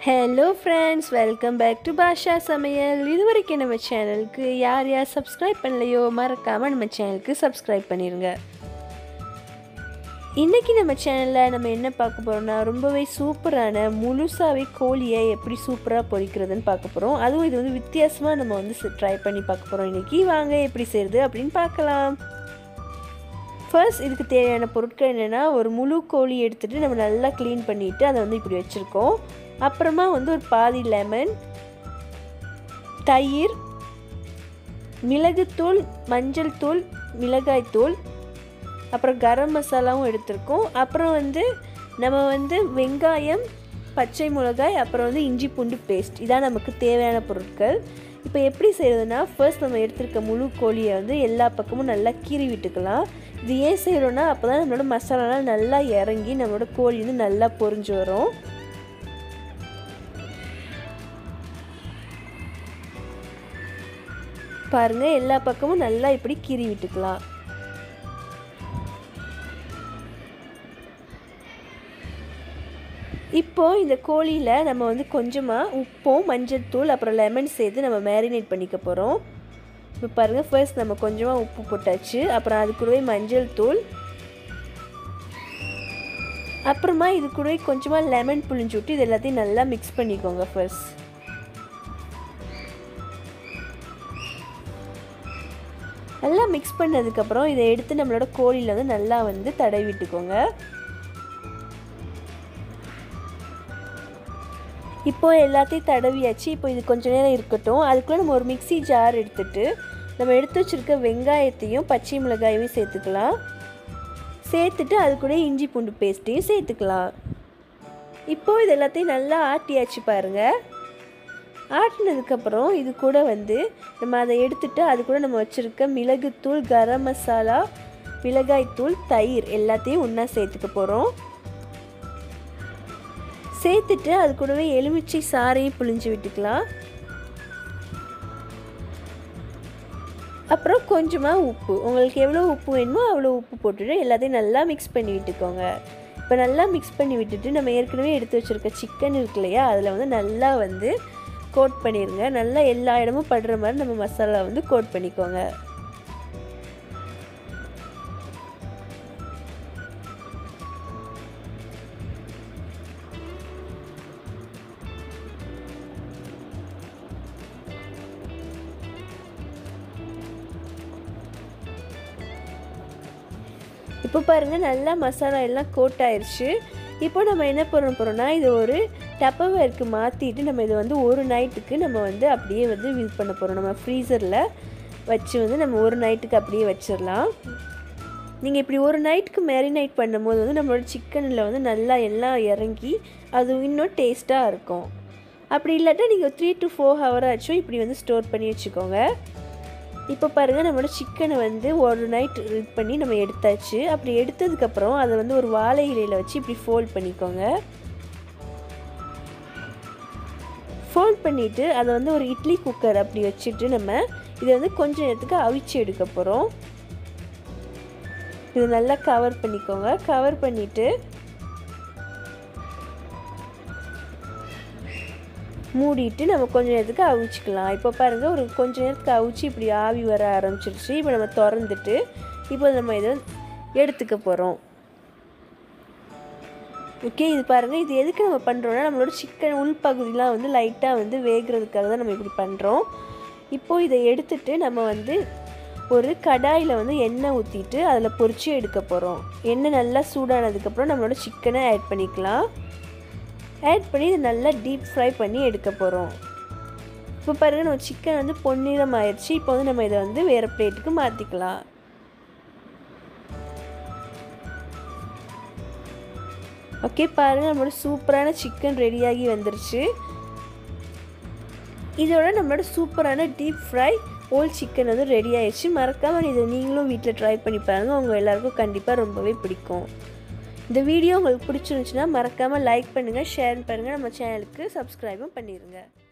hello friends welcome back to Basha சமையல் இது வரைக்கும் நம்ம சேனலுக்கு யார் யார் சப்ஸ்கிரைப் பண்ணலையோ மறக்காமல் நம்ம சேனலுக்கு சப்ஸ்கிரைப் பண்ணிடுங்க இன்றைக்கி நம்ம சேனலில் நம்ம என்ன பார்க்க போகிறோம்னா ரொம்பவே சூப்பரான முழுசாகவே கோழியை எப்படி சூப்பராக பொரிக்கிறதுன்னு பார்க்க போகிறோம் அதுவும் இது வந்து வித்தியாசமாக நம்ம வந்து ட்ரை பண்ணி பார்க்க போகிறோம் இன்றைக்கி வாங்க எப்படி செய்கிறது அப்படின்னு பார்க்கலாம் ஃபர்ஸ்ட் இதுக்கு தேவையான பொருட்கள் என்னென்னா ஒரு முழு கோழி எடுத்துகிட்டு நம்ம நல்லா க்ளீன் பண்ணிவிட்டு அதை வந்து இப்படி வச்சுருக்கோம் அப்புறமா வந்து ஒரு பாதி லெமன் தயிர் மிளகுத்தூள் மஞ்சள் தூள் மிளகாய்த்தூள் அப்புறம் கரம் மசாலாவும் எடுத்திருக்கோம் அப்புறம் வந்து நம்ம வந்து வெங்காயம் பச்சை மிளகாய் அப்புறம் வந்து இஞ்சி பூண்டு பேஸ்ட் இதான் நமக்கு தேவையான பொருட்கள் இப்போ எப்படி செய்கிறதுனா ஃபர்ஸ்ட் நம்ம எடுத்திருக்க முழு கோழியை வந்து எல்லா பக்கமும் நல்லா கீறி விட்டுக்கலாம் இது ஏன் செய்கிறோன்னா அப்போ தான் நம்மளோட மசாலாலாம் நல்லா இறங்கி நம்மளோட கோழி வந்து நல்லா பொரிஞ்சு வரும் பாருங்கள் எல்லா பக்கமும் நல்லா இப்படி கீறி விட்டுக்கலாம் இப்போது இந்த கோழியில் நம்ம வந்து கொஞ்சமாக உப்பும் மஞ்சள் தூள் அப்புறம் லெமன் சேர்த்து நம்ம மேரினேட் பண்ணிக்க போகிறோம் இப்போ பாருங்கள் ஃபர்ஸ்ட் நம்ம கொஞ்சமாக உப்பு போட்டாச்சு அப்புறம் அது கூடவே மஞ்சள் தூள் அப்புறமா இது கூடவே கொஞ்சமாக லெமன் புளிஞ்சு விட்டு இது எல்லாத்தையும் நல்லா மிக்ஸ் பண்ணிக்கோங்க ஃபர்ஸ்ட் நல்லா மிக்ஸ் பண்ணதுக்கப்புறம் இதை எடுத்து நம்மளோட கோழியில் வந்து நல்லா வந்து தடவி விட்டுக்கோங்க இப்போ எல்லாத்தையும் தடவியாச்சு இப்போ இது கொஞ்சம் நேரம் இருக்கட்டும் அதுக்குள்ளே நம்ம ஒரு மிக்சி ஜார் எடுத்துட்டு நம்ம எடுத்து வச்சுருக்க வெங்காயத்தையும் பச்சை மிளகாயையும் சேர்த்துக்கலாம் சேர்த்துட்டு அது கூட இஞ்சி பூண்டு பேஸ்ட்டையும் சேர்த்துக்கலாம் இப்போது இது எல்லாத்தையும் நல்லா ஆட்டியாச்சு பாருங்கள் ஆட்டினதுக்கப்புறம் இது கூட வந்து நம்ம அதை எடுத்துட்டு அது கூட நம்ம வச்சுருக்க மிளகுத்தூள் கரம் மசாலா மிளகாய்த்தூள் தயிர் எல்லாத்தையும் ஒன்றா சேர்த்துக்க போகிறோம் சேர்த்துட்டு அது கூடவே எலுமிச்சை சாறையும் புழிஞ்சு விட்டுக்கலாம் அப்புறம் கொஞ்சமாக உப்பு உங்களுக்கு எவ்வளோ உப்பு வேணுமோ அவ்வளோ உப்பு போட்டுட்டு எல்லாத்தையும் நல்லா மிக்ஸ் பண்ணி விட்டுக்கோங்க இப்போ நல்லா மிக்ஸ் பண்ணி விட்டுட்டு நம்ம ஏற்கனவே எடுத்து வச்சுருக்க சிக்கன் இருக்கு இல்லையா அதில் வந்து நல்லா வந்து கோட் பண்ணிடுங்க நல்லா எல்லா இடமும் படுற மாதிரி நம்ம மசாலா வந்து கோட் பண்ணிக்கோங்க இப்போ பாருங்கள் நல்லா மசாலா எல்லாம் கோட் ஆயிடுச்சு இப்போ நம்ம என்ன பண்ண போகிறோம்னா இது ஒரு டப்பவேருக்கு மாற்றிட்டு நம்ம இதை வந்து ஒரு நைட்டுக்கு நம்ம வந்து அப்படியே வந்து இது பண்ண போகிறோம் நம்ம ஃப்ரீசரில் வச்சு வந்து நம்ம ஒரு நைட்டுக்கு அப்படியே வச்சிடலாம் நீங்கள் இப்படி ஒரு நைட்டுக்கு மேரினேட் பண்ணும்போது வந்து நம்மளோட சிக்கனில் வந்து நல்லா எல்லாம் இறங்கி அது இன்னும் டேஸ்ட்டாக இருக்கும் அப்படி இல்லாட்டா நீங்கள் த்ரீ டு ஃபோர் ஹவர் ஆச்சும் இப்படி வந்து ஸ்டோர் பண்ணி வச்சுக்கோங்க இப்போ பாருங்கள் நம்மளோட சிக்கனை வந்து ஒரு நைட் இது பண்ணி நம்ம எடுத்தாச்சு அப்படி எடுத்ததுக்கப்புறம் அதை வந்து ஒரு வாழை இலையில் வச்சு இப்படி ஃபோல்ட் பண்ணிக்கோங்க ஃபோல்ட் பண்ணிவிட்டு அதை வந்து ஒரு இட்லி குக்கர் அப்படி வச்சுட்டு நம்ம இதை வந்து கொஞ்ச நேரத்துக்கு அவிச்சு எடுக்க போகிறோம் இது நல்லா கவர் பண்ணிக்கோங்க கவர் பண்ணிவிட்டு மூடிட்டு நம்ம கொஞ்ச நேரத்துக்கு அவிச்சிக்கலாம் இப்போ பாருங்கள் ஒரு கொஞ்ச நேரத்துக்கு அவிச்சு இப்படி ஆவி வர ஆரம்பிச்சிருச்சு இப்போ நம்ம திறந்துட்டு இப்போ நம்ம இதை எடுத்துக்க போகிறோம் ஓகே இது பாருங்கள் இது எதுக்கு நம்ம பண்ணுறோன்னா நம்மளோட சிக்கன் உள்பகுதியெலாம் வந்து லைட்டாக வந்து வேகிறதுக்காக தான் நம்ம இப்படி பண்ணுறோம் இப்போது இதை எடுத்துட்டு நம்ம வந்து ஒரு கடாயில் வந்து எண்ணெய் ஊற்றிட்டு அதில் பொரிச்சு எடுக்க போகிறோம் எண்ணெய் நல்லா சூடானதுக்கப்புறம் நம்மளோட சிக்கனை ஆட் பண்ணிக்கலாம் ஆட் பண்ணி இதை நல்லா டீப் ஃப்ரை பண்ணி எடுக்க போகிறோம் இப்போ பாருங்கள் நம்ம சிக்கன் வந்து பொன்னிறம் ஆயிடுச்சு இப்போ வந்து நம்ம இதை வந்து வேறு பிளேட்டுக்கு மாற்றிக்கலாம் ஓகே பாருங்கள் நம்மளோட சூப்பரான சிக்கன் ரெடியாகி வந்துருச்சு இதோட நம்மளோட சூப்பரான டீப் ஃப்ரை ஓல் சிக்கன் வந்து ரெடி ஆயிடுச்சு மறக்காமல் இதை நீங்களும் வீட்டில் ட்ரை பண்ணி பாருங்கள் உங்கள் எல்லாருக்கும் கண்டிப்பாக ரொம்பவே பிடிக்கும் இந்த வீடியோ உங்களுக்கு பிடிச்சிருந்துச்சுன்னா மறக்காமல் லைக் பண்ணுங்கள் ஷேர் பண்ணுங்கள் நம்ம சேனலுக்கு சப்ஸ்கிரைபும் பண்ணிடுங்க